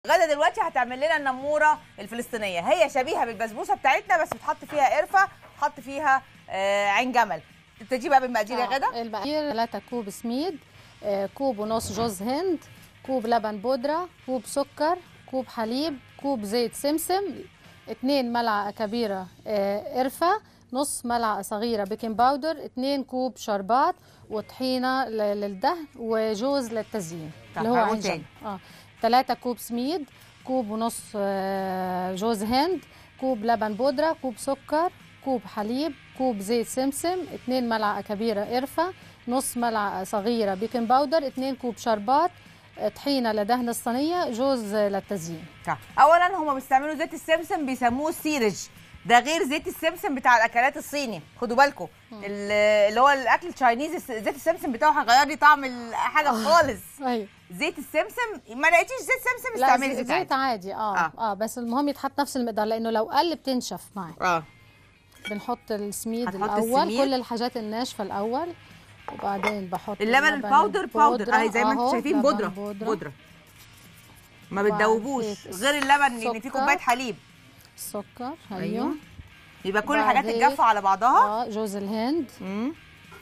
غدا دلوقتي هتعمل لنا النموره الفلسطينيه هي شبيهه بالبسبوسه بتاعتنا بس بتحط فيها قرفه بتحط فيها آه عين جمل تبتدي بقى بالمقادير يا غدا المقادير 3 كوب سميد آه، كوب ونص جوز هند كوب لبن بودرة كوب سكر كوب حليب كوب زيت سمسم 2 ملعقة كبيرة آه، قرفة نص ملعقة صغيرة بيكنج باودر 2 كوب شربات وطحينة ل- للدهن وجوز للتزيين طب اللي هو هقول عين تاني. جمل. اه 3 كوب سميد كوب ونص آه، جوز هند كوب لبن بودرة كوب سكر كوب حليب كوب زيت سمسم 2 ملعقة كبيرة قرفة نص ملعقة صغيرة بيكنج باودر 2 كوب شربات آه، طحينة لدهن الصينية جوز للتزيين صح اولا هم بيستعملوا زيت السمسم بيسموه سيرج ده غير زيت السمسم بتاع الاكلات الصيني خدوا بالكم اللي هو الاكل التشاينيز الس- زيت السمسم بتاعه هيغير لي طعم الحاجه خالص ايوه زيت السمسم ما لقيتيش زيت سمسم لا استعملي زي- زيت زيت عادي عادي اه آه. اه, بس المهم يتحط نفس المقدار لانه لو قل بتنشف معي اه بنحط السميد هتحط الاول السميد. كل الحاجات الناشفه الاول وبعدين بحط اللبن الباودر باودر اهي زي ما انتم أهو، شايفين لبن بودره بودرة. بودره ما وبعد بتدوبوش كده غير اللبن اللي فيه سكر. كوبايه حليب السكر أيوه. ايوه يبقى كل الحاجات وبعدين- الجافه على بعضها اه جوز الهند مم.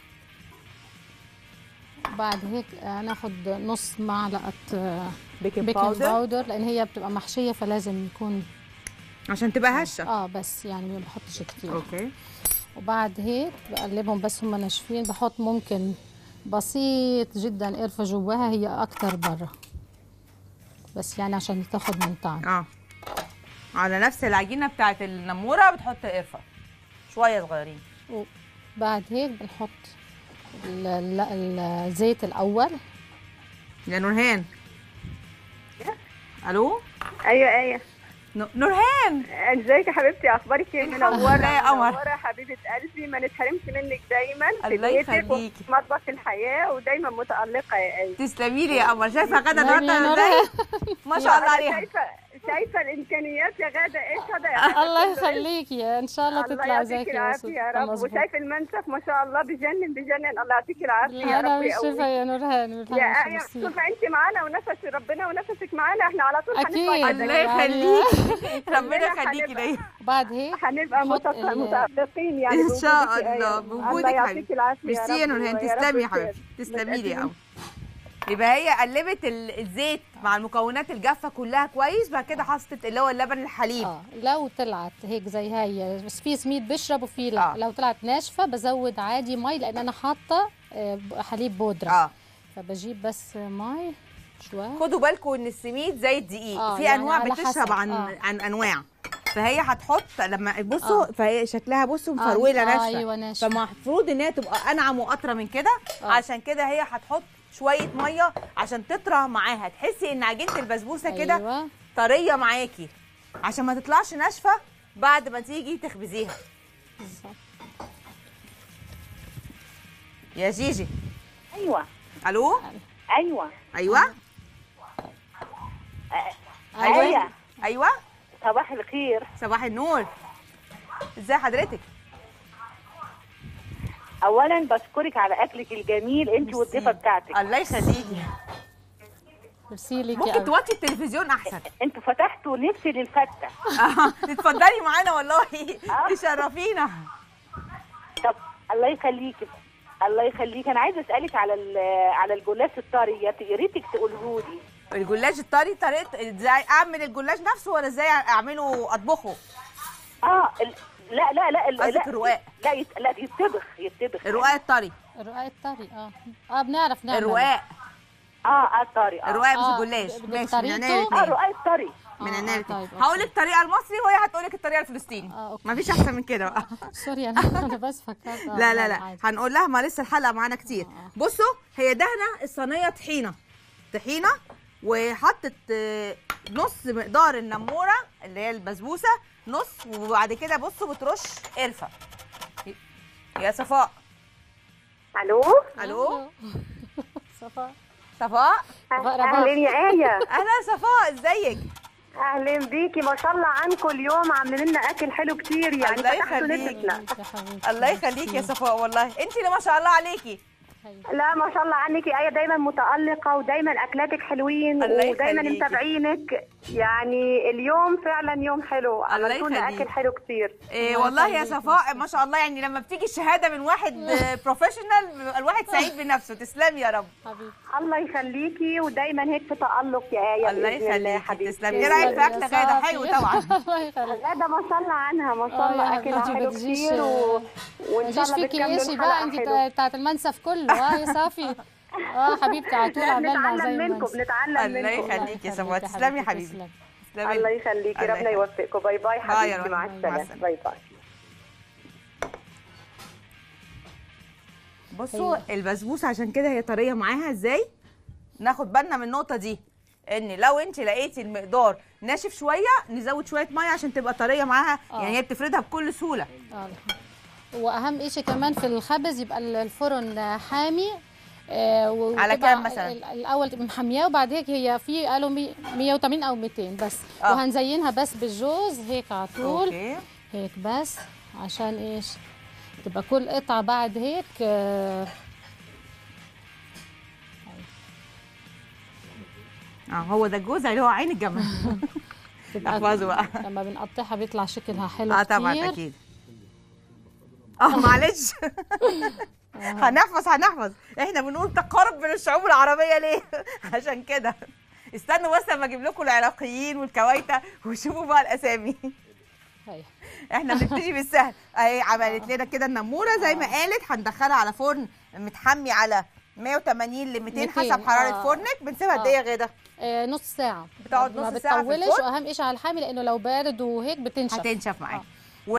بعد هيك هناخد نص معلقه آه، بيكنج بيكنج باودر باودر لان هي بتبقى محشيه فلازم يكون عشان تبقى هشه اه بس يعني ما بحطش كتير اوكي وبعد هيك بقلبهم بس هم ناشفين بحط ممكن بسيط جدا قرفه جواها هي اكتر برا بس يعني عشان تاخد من طعم اه على نفس العجينه بتاعت النموره بتحط قرفه شويه صغيرين بعد هيك بنحط ال- ال- الزيت الاول يا نورهان الو ايوه ايه ن- نورهان ازيك يا حبيبتي اخبارك ايه الحمد منوره لله يا قمر. منوره حبيبه قلبي ما نتحرمش منك دايما في الله بيتك يخليكي. وفي مطبخ الحياه ودايما متالقه يا ايه تسلمي لي يا قمر شايفه غدا نعم يا النهارده نورهان. ازاي ما شاء الله أنا عليها شايفه شايفه الامكانيات يا غاده ايه كده يا غادة؟ الله يخليكي ان شاء الله الله تطلع يعطيك زيك يا العافيه يا رب مظبوط. وشايف المنسف ما شاء الله بجنن بجنن الله يعطيك العافيه يا انا رب مش شايفه يقويك يا نورهان يا نورهان آية ميرسي. شوف انت معانا ونفس ربنا ونفسك معانا احنا على طول أكيد. هنطلع الله كده. يعني- يخليكي ربنا كلنا يخليكي هنبقى- ليا بعد هيك هنبقى نحط متق- ال- متألقين يعني ان شاء بوجودك يا الله آية. بوجودك الله يعطيك حبيبتي العافيه يا ميرسي يا رب نورهان ويا رب تسلمي يا خير. حبيبتي تسلمي لي يا متقدمين. قمر يبقى هي قلبت ال- الزيت مع المكونات الجافه كلها كويس بعد كده حطت اللي هو اللبن الحليب اه لو طلعت هيك زي هاي بس في سميد بشرب وفي لا آه. لو طلعت ناشفه بزود عادي مي لان انا حاطه آه، ب- حليب بودره اه فبجيب بس مي شوي خدوا بالكم ان السميد زي الدقيق آه، في يعني انواع على بتشرب حسب، عن آه. عن انواع فهي هتحط لما بصوا آه. فهي شكلها بصوا مفروله آه، ناشفه أيوة، ناشفة. فمفروض ان هي تبقى انعم واطرى من كده آه. عشان كده هي هتحط شويه ميه عشان تطرى معاها تحسي ان عجينه البسبوسه كده أيوة. طريه معاكي عشان ما تطلعش ناشفه بعد ما تيجي تخبزيها بالظبط. يا جيجي ايوه الو ايوه ايوه أيوة. ايوه ايوه صباح الخير صباح النور ازي حضرتك اولا بشكرك على اكلك الجميل انت والضيفه بتاعتك الله يخليكي ميرسي ليكي ممكن أوي. توطي التلفزيون احسن انتوا فتحتوا نفسي للفته آه، تتفضلي معانا والله تشرفينا طب الله يخليكي الله يخليك انا عايزه اسالك على ال- على الجلاش الطري يا يا ريتك تقوله لي الجلاش الطري طريقه ازاي اعمل الجلاش نفسه ولا ازاي اعمله اطبخه اه ال- لا لا لا ال- قصدك لا الرقاق. لا يت- لا يتطبخ يتطبخ الرقاق الطري الرقاق الطري اه اه بنعرف نعمل الرقاق اه اه الطري اه الرقاق آه، مش الجلاش ب- ماشي من بطريقته؟ عينيا اه الاثنين الرقاق الطري من آه، عينيا آه، الاثنين طيب، أوكي. هقول لك الطريقه المصري وهي هتقول لك الطريقه الفلسطيني آه، أوكي. مفيش احسن من كده بقى سوري انا انا بس فكرت آه، لا لا لا عادي. هنقول لها ما لسه الحلقه معانا كتير آه. بصوا هي دهنه الصينيه طحينه طحينه وحطت آه، نص مقدار النموره اللي هي البسبوسه نص وبعد كده بصوا بترش قرفه يا صفاء الو الو صفاء صفاء صفاء اهلا رباح يا ايه اهلا صفاء ازيك اهلا بيكي ما شاء الله عنكم اليوم عاملين لنا اكل حلو كتير يعني الله حتى يخليك. نفسنا يا حبيبتي الله يخليك يا صفاء والله انت اللي ما شاء الله عليكي يخليك لا ما شاء الله عنك يا آية دايما متألقة ودايما أكلاتك حلوين الله ودايما يخليكي. متابعينك يعني اليوم فعلا يوم حلو الله عملتوا لنا يخليكي. أكل حلو كتير إيه الله والله يا يخليكي. صفاء ما شاء الله يعني لما بتيجي الشهاده من واحد بروفيشنال الواحد سعيد بنفسه تسلمي يا رب حبيبي الله يخليكي ودايما هيك في تألق يا آية الله بإذن الله يخليكي حبيبتي. تسلمي ايه رايك في اكله غاده حلو طبعا الله يخليك لا ده ما شاء الله عنها ما شاء آه الله يا أكلها حبيبتي حلو بتجيش- كتير و... وإن ما شاء يجيش الله فيكي بتكملوا شيء بقى الحلقة انت حلو. بتاعت المنسف كله اه يا صافي اه حبيبتي على طول لا عملنا زي بنتعلم ما منكم انت. بنتعلم الله منكم يخليكي يا صفوة. تسلمي يا حبيبي. تسلمي. تسلمي. الله يخليكي الله ربنا يخليك. يوفقكم باي باي باي يا حبيبتي روحي. مع مع السلامة السلامة. باي باي بصوا البسبوسه عشان كده هي طريه معاها ازاي ناخد بالنا من النقطه دي ان لو انت لقيتي المقدار ناشف شويه نزود شويه ميه عشان تبقى طريه معاها آه. يعني هي بتفردها بكل سهوله اه واهم شيء كمان في الخبز يبقى الفرن حامي آه و- على وتبقى كام مثلاً؟ ال- الاول تبقى محمياه وبعد هيك هي في قالوا مي- 180 او 200 بس آه. وهنزينها بس بالجوز هيك على طول اوكي هيك بس عشان ايش تبقى كل قطعه بعد هيك آه اه هو ده الجوز اللي هو عين الجمل تبقى احفظه بقى لما بنقطعها بيطلع شكلها حلو اه طبعا كتير. اكيد اه معلش هنحفظ هنحفظ احنا بنقول تقارب بين الشعوب العربيه ليه عشان كده استنوا بس لما اجيب لكم العراقيين والكويته وشوفوا بقى الاسامي هي. احنا بنبتدي بالسهل اهي عملت لنا كده النموره زي ما قالت هندخلها على فرن متحمي على 180 ل 200 200 حسب حراره آه. فرنك بنسيبها قد ايه يا غاده آه نص ساعة بتقعد ما نص ساعة في بتطولش الفرن؟ واهم شيء على الحامي لانه لو بارد وهيك بتنشف هتنشف معاكي آه.